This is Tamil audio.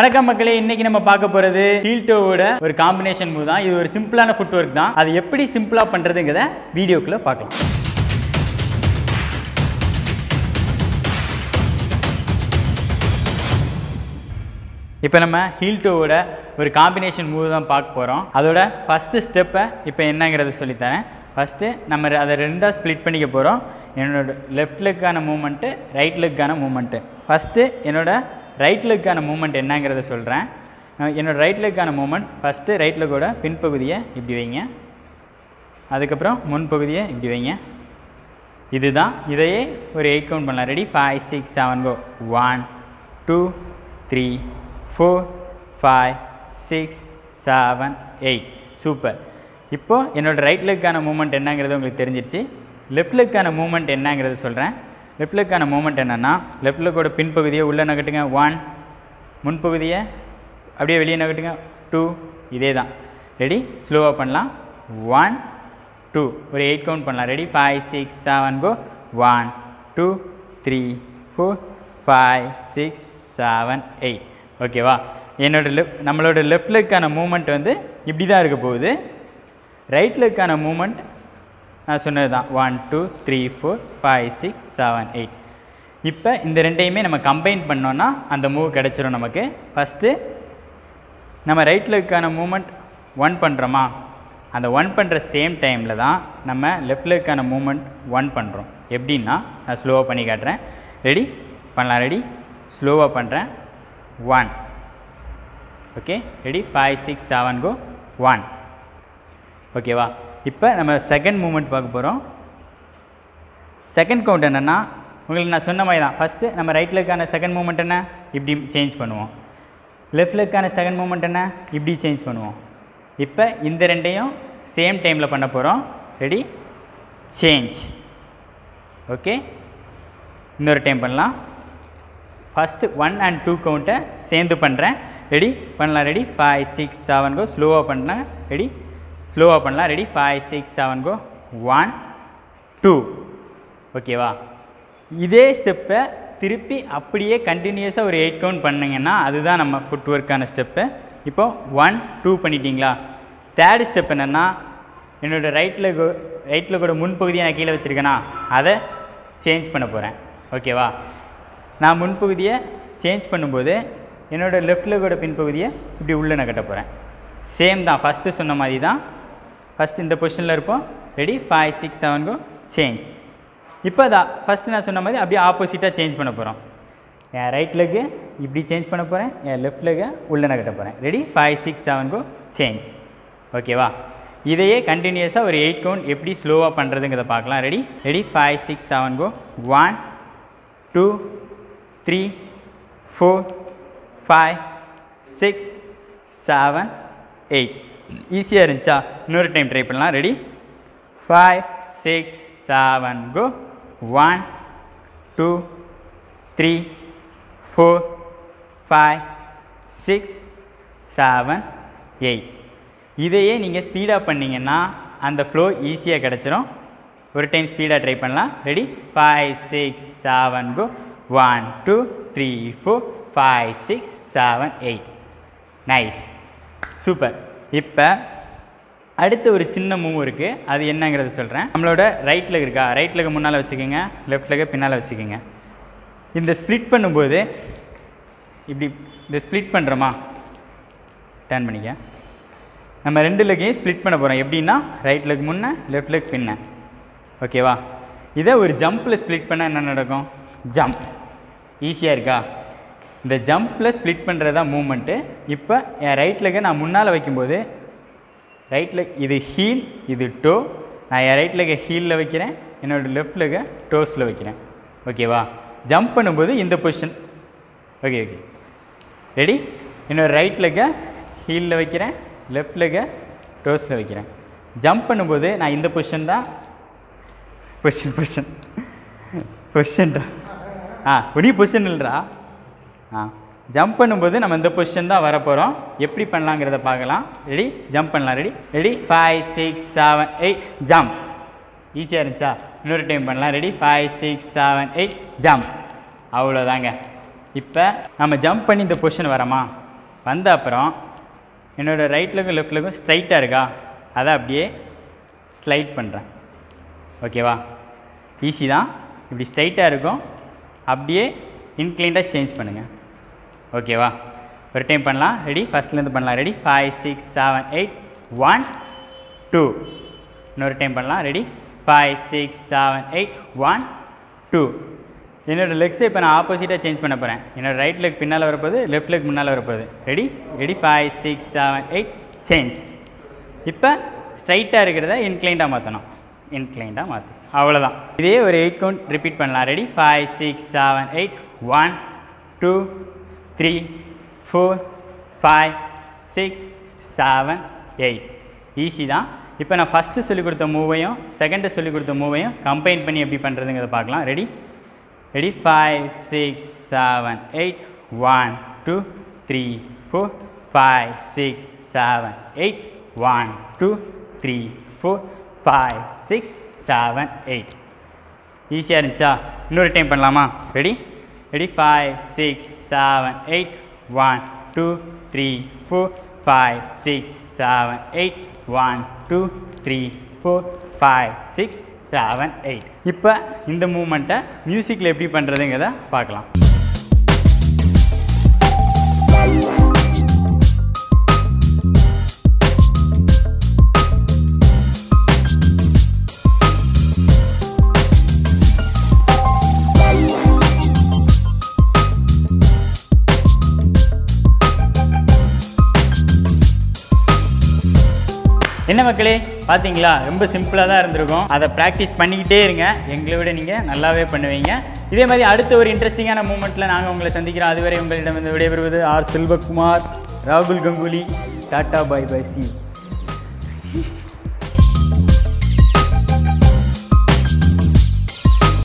வணக்கம் மக்களே இன்னைக்கு நம்ம பார்க்க போறது ஹீல்டோவோட ஒரு காம்பினேஷன் மூவ் தான் இது ஒரு சிம்பிளான ஃபுட் ஒர்க் தான் அது எப்படி சிம்பிளா பண்றதுங்கிறத வீடியோக்குள்ள பார்க்கலாம் இப்போ நம்ம ஹீல்டோவோட ஒரு காம்பினேஷன் மூவ் தான் பார்க்க போகிறோம் அதோட ஃபஸ்ட்டு ஸ்டெப்பை இப்போ என்னங்கிறத சொல்லித்தரேன் ஃபஸ்ட்டு நம்ம ரெ- அதை ரெண்டாக ஸ்ப்ளிட் பண்ணிக்க போகிறோம் என்னோட லெஃப்ட் லெக்கான மூமெண்ட்டு ரைட் லெக்கான மூமெண்ட்டு ஃபஸ்ட்டு என்னோட ரைட் லெக்கான மூமெண்ட் என்னங்கிறத சொல்கிறேன் என்னோட ரைட் லெக்கான மூமெண்ட் ஃபஸ்ட்டு ரைட் லெக்கோட பின்பகுதியை இப்படி வைங்க அதுக்கப்புறம் முன்பகுதியை இப்படி வைங்க இதுதான் இதையே ஒரு எயிட் கவுண்ட் பண்ணலாம் ready five six seven go one two three four five six seven eight super இப்போது என்னோட ரைட் லெக்கான மூமெண்ட் என்னங்கிறது உங்களுக்கு தெரிஞ்சிருச்சு லெஃப்ட் லெக்கான மூமெண்ட் என்னங்கிறது சொல்கிறேன் லெஃப்ட் லெக்கான மூமெண்ட் என்னென்னா லெஃப்ட் லெக்கோட பின்பகுதியை உள்ளே நகட்டுங்க ஒன் முன்பகுதியை அப்படியே வெளியே நகட்டுங்க டூ இதே தான் ரெடி ஸ்லோவாக பண்ணலாம் ஒன் டூ ஒரு எயிட் கவுண்ட் பண்ணலாம் ready five six seven go one two three four five six seven eight ஓகேவா என்னோட லெஃப்ட் நம்மளோட லெஃப்ட் லெக்கான மூமெண்ட் வந்து இப்படி தான் இருக்க போகுது ரைட் லெக்கான மூமெண்ட் நான் சொன்னது தான் one two three four five six seven eight இப்போ இந்த ரெண்டையுமே நம்ம கம்பைன் பண்ணோன்னா அந்த மூவ் கிடச்சிரும் நமக்கு ஃபஸ்ட்டு நம்ம ரைட் லெக்கான மூமெண்ட் ஒன் பண்ணுறோமா அந்த ஒன் பண்ணுற சேம் டைமில் தான் நம்ம லெஃப்ட் லெக்கான மூமெண்ட் ஒன் பண்ணுறோம் எப்படின்னா நான் ஸ்லோவாக பண்ணி காட்டுறேன் ரெடி பண்ணலாம் ரெடி ஸ்லோவாக பண்ணுறேன் one okay ready five six seven go one ஓகேவா இப்போ நம்ம செகண்ட் மூமெண்ட் பார்க்க போகிறோம் செகண்ட் கவுண்ட் என்னென்னா உங்களுக்கு நான் சொன்ன மாதிரி தான் ஃபஸ்ட்டு நம்ம ரைட் லெக்கான செகண்ட் மூமெண்ட் என்ன இப்படி சேஞ்ச் பண்ணுவோம் லெஃப்ட் லெக்கான செகண்ட் மூமெண்ட் என்ன இப்படி சேஞ்ச் பண்ணுவோம் இப்போ இந்த ரெண்டையும் சேம் டைமில் பண்ண போகிறோம் ரெடி சேஞ்ச் ஓகே இன்னொரு டைம் பண்ணலாம் ஃபஸ்ட்டு ஒன் அண்ட் டூ கவுண்ட்டை சேர்ந்து பண்ணுறேன் ரெடி பண்ணலாம் ready five six seven go ஸ்லோவாக பண்ணலாம் ரெடி ஸ்லோவாக பண்ணலாம் ready five six seven go one two ஓகேவா இதே ஸ்டெப்பை திருப்பி அப்படியே கண்டினியூஸாக ஒரு எயிட் கவுண்ட் பண்ணிங்கன்னா அதுதான் நம்ம ஃபுட் ஒர்க்கான ஸ்டெப்பு இப்போ ஒன் டூ பண்ணிட்டீங்களா தேர்ட் ஸ்டெப் என்னென்னா என்னோடய ரைட்டில் ரைட்டில் கூட முன்பகுதியை நான் கீழே வச்சுருக்கேனா அதை சேஞ்ச் பண்ண போகிறேன் ஓகேவா நான் முன்பகுதியை சேஞ்ச் பண்ணும்போது என்னோடய லெஃப்ட் லெக்கோட பின்பகுதியை இப்படி உள்ளே நகட்ட போகிறேன் சேம் தான் ஃபஸ்ட்டு சொன்ன மாதிரி தான் ஃபஸ்ட் இந்த பொசிஷனில் இருப்போம் ready five six seven go change இப்போ தான் ஃபஸ்ட்டு நான் சொன்ன மாதிரி அப்படியே ஆப்போசிட்டாக சேஞ்ச் பண்ண போகிறோம் என் ரைட் லெக்கு இப்படி சேஞ்ச் பண்ண போகிறேன் என் லெஃப்ட் லெக்கை உள்ளே நகட்ட போகிறேன் ready five six seven go change ஓகேவா இதையே கண்டினியூஸாக ஒரு எயிட் கவுண்ட் எப்படி ஸ்லோவாக பண்ணுறதுங்கிறத பார்க்கலாம் ready ready five six seven go one two three four five six seven eight ஈஸியாக இருந்துச்சா இன்னொரு டைம் ட்ரை பண்ணலாம் ready five six seven go one two three four five six seven eight இதையே நீங்கள் ஸ்பீடாக பண்ணீங்கன்னா அந்த ஃப்ளோ ஈஸியாக கிடச்சிரும் ஒரு டைம் ஸ்பீடாக ட்ரை பண்ணலாம் ready five six seven go one two three four five six seven eight nice super இப்போ அடுத்து ஒரு சின்ன மூவ் இருக்குது அது என்னங்கிறத சொல்கிறேன் நம்மளோட ரைட் லெக் இருக்கா ரைட் லெக் முன்னால் வச்சுக்கோங்க லெஃப்ட் லெக்கை பின்னால் வச்சுக்கோங்க இந்த ஸ்ப்ளிட் பண்ணும்போது இப்படி இந்த ஸ்ப்ளிட் பண்ணுறோமா டர்ன் பண்ணிக்க நம்ம ரெண்டு லெக்கையும் ஸ்ப்ளிட் பண்ண போகிறோம் எப்படின்னா ரைட் லெக் முன்ன லெஃப்ட் லெக் பின்ன ஓகேவா இதை ஒரு ஜம்பில் ஸ்ப்ளிட் பண்ணால் என்ன நடக்கும் ஜம்ப் ஈஸியாக இருக்கா இந்த ஜம்பில் ஸ்ப்ளிட் பண்ணுறது தான் மூமெண்ட்டு இப்போ என் ரைட் லெக்கை நான் முன்னால் வைக்கும்போது ரைட் லெக் இது ஹீல் இது டோ நான் என் ரைட் லெக்கை ஹீலில் வைக்கிறேன் என்னோடய லெஃப்ட் லெக்கை டோஸில் வைக்கிறேன் ஓகேவா ஜம்ப் பண்ணும்போது இந்த பொசிஷன் ஓகே ஓகே ரெடி என்னோட ரைட் லெக்கை ஹீலில் வைக்கிறேன் லெஃப்ட் லெக்கை டோஸில் வைக்கிறேன் ஜம்ப் பண்ணும்போது நான் இந்த பொசிஷன் தான் பொசிஷன் பொசிஷன் பொசிஷன்டா ஆ ஒரே பொசிஷன் இல்லைடா ஆ ஜம்ப் பண்ணும்போது நம்ம இந்த பொசிஷன் தான் வர போகிறோம் எப்படி பண்ணலாங்கிறத பார்க்கலாம் ரெடி ஜம்ப் பண்ணலாம் ready ready five six seven eight jump ஈஸியாக இருந்துச்சா இன்னொரு டைம் பண்ணலாம் ready five six seven eight jump அவ்வளோதாங்க இப்போ நம்ம ஜம்ப் பண்ணி இந்த பொசிஷன் வரமா வந்த அப்புறம் என்னோட ரைட் லெக்கும் லெஃப்ட் லெக்கும் ஸ்ட்ரைட்டாக இருக்கா அதை அப்படியே ஸ்லைட் பண்ணுறேன் ஓகேவா ஈஸி தான் இப்படி ஸ்ட்ரைட்டாக இருக்கும் அப்படியே இன்க்ளைண்டாக சேஞ்ச் பண்ணுங்கள் ஓகேவா ஒரு டைம் பண்ணலாம் ரெடி ஃபஸ்ட்லேருந்து பண்ணலாம் ready five six seven eight one two இன்னொரு டைம் பண்ணலாம் ready five six seven eight one two என்னோடய லெக்ஸை இப்போ நான் ஆப்போசிட்டாக சேஞ்ச் பண்ண போகிறேன் என்னோட ரைட் லெக் பின்னால் வரப்போகுது லெஃப்ட் லெக் முன்னால் வரப்போகுது ready ready five six seven eight change இப்போ ஸ்ட்ரைட்டாக இருக்கிறத இன்க்ளைண்டாக மாற்றணும் இன்க்ளைண்டாக மாற்று அவ்வளோதான் இதே ஒரு எயிட் கவுண்ட் ரிப்பீட் பண்ணலாம் ready five six seven eight one two three four five six seven eight easy தான் இப்போ நான் ஃபஸ்ட்டு சொல்லிக் கொடுத்த மூவையும் செகண்டு சொல்லிக் கொடுத்த மூவையும் கம்பைன் பண்ணி எப்படி பண்ணுறதுங்கிறத பார்க்கலாம் ready ready five six seven eight one two three four five six seven eight one two three four five six seven eight ஈஸியாக இருந்துச்சா இன்னொரு டைம் பண்ணலாமா ready ready five six seven eight one two three four five six seven eight one two three four five six seven eight இப்போ இந்த மூமெண்ட்டை மியூசிக்கில் எப்படி பண்ணுறதுங்கிறத பார்க்கலாம் என்ன மக்களே பார்த்தீங்களா ரொம்ப சிம்பிளாக தான் இருந்திருக்கும் அதை ப்ராக்டிஸ் பண்ணிக்கிட்டே இருங்க எங்களை விட நீங்கள் நல்லாவே பண்ணுவீங்க இதே மாதிரி அடுத்த ஒரு இன்ட்ரெஸ்டிங்கான மூமெண்ட்டில் நாங்கள் உங்களை சந்திக்கிறோம் அதுவரை உங்களிடம் வந்து விடைபெறுவது ஆர் செல்வகுமார் ராகுல் Ganguly tata bye bye C